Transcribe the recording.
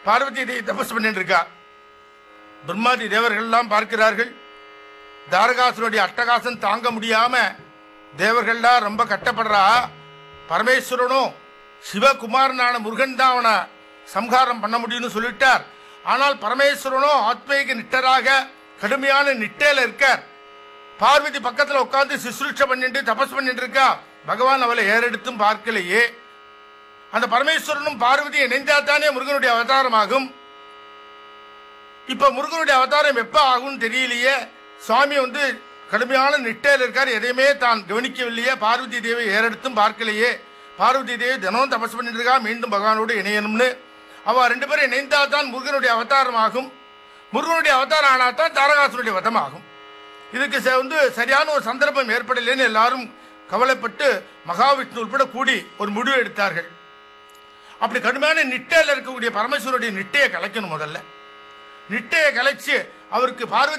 பார்வதி தேவி தபஸ் பண்ணிட்டு இருக்கா பிரம்மாதி தேவர்கள் எல்லாம் பார்க்கிறார்கள் தாரகாசுரனுடைய அட்டகாசம் தாங்க முடியாம தேவர்கள்லாம் ரொம்ப கட்டப்படுறா பரமேஸ்வரனும் சிவகுமாரனான முருகன் தான் அவனை சம்ஹாரம் பண்ண முடியும்னு சொல்லிட்டார் ஆனால் பரமேஸ்வரனும் ஆத்மீக நிட்டராக கடுமையான நிட்டையில இருக்கார் பார்வதி பக்கத்துல உட்கார்ந்து சிசுருஷ பண்ணிட்டு தபஸ் பண்ணிட்டு இருக்கா பகவான் அவளை ஏறெடுத்தும் பார்க்கலையே அந்த பரமேஸ்வரனும் பார்வதி இணைந்தாத்தானே முருகனுடைய அவதாரமாகும் இப்ப முருகனுடைய அவதாரம் எப்ப ஆகும்னு தெரியலையே சுவாமி வந்து கடுமையான நிட்டையில் இருக்கார் எதையுமே தான் கவனிக்கவில்லையே பார்வதி தேவி ஏறெடுத்தும் பார்க்கலையே பார்வதி தேவி தினமும் தபஸ் பண்ணிட்டு இருக்கா மீண்டும் பகவானோடு இணையணும்னு அவ ரெண்டு பேரும் இணைந்தா தான் முருகனுடைய அவதாரம் ஆகும் முருகனுடைய அவதாரம் ஆனா தான் தாரகாசுரனுடைய வதம் ஆகும் இதுக்கு ச- வந்து சரியான ஒரு சந்தர்ப்பம் ஏற்படலைன்னு எல்லாரும் கவலைப்பட்டு மகாவிஷ்ணு உட்பட கூடி ஒரு முடிவு எடுத்தார்கள் அப்படி கடுமையான நிட்டையில் இருக்கக்கூடிய பரமேஸ்வருடைய நிட்டையை கலைக்கணும் முதல்ல நிட்டையை கலைச்சு அவருக்கு பார்வதி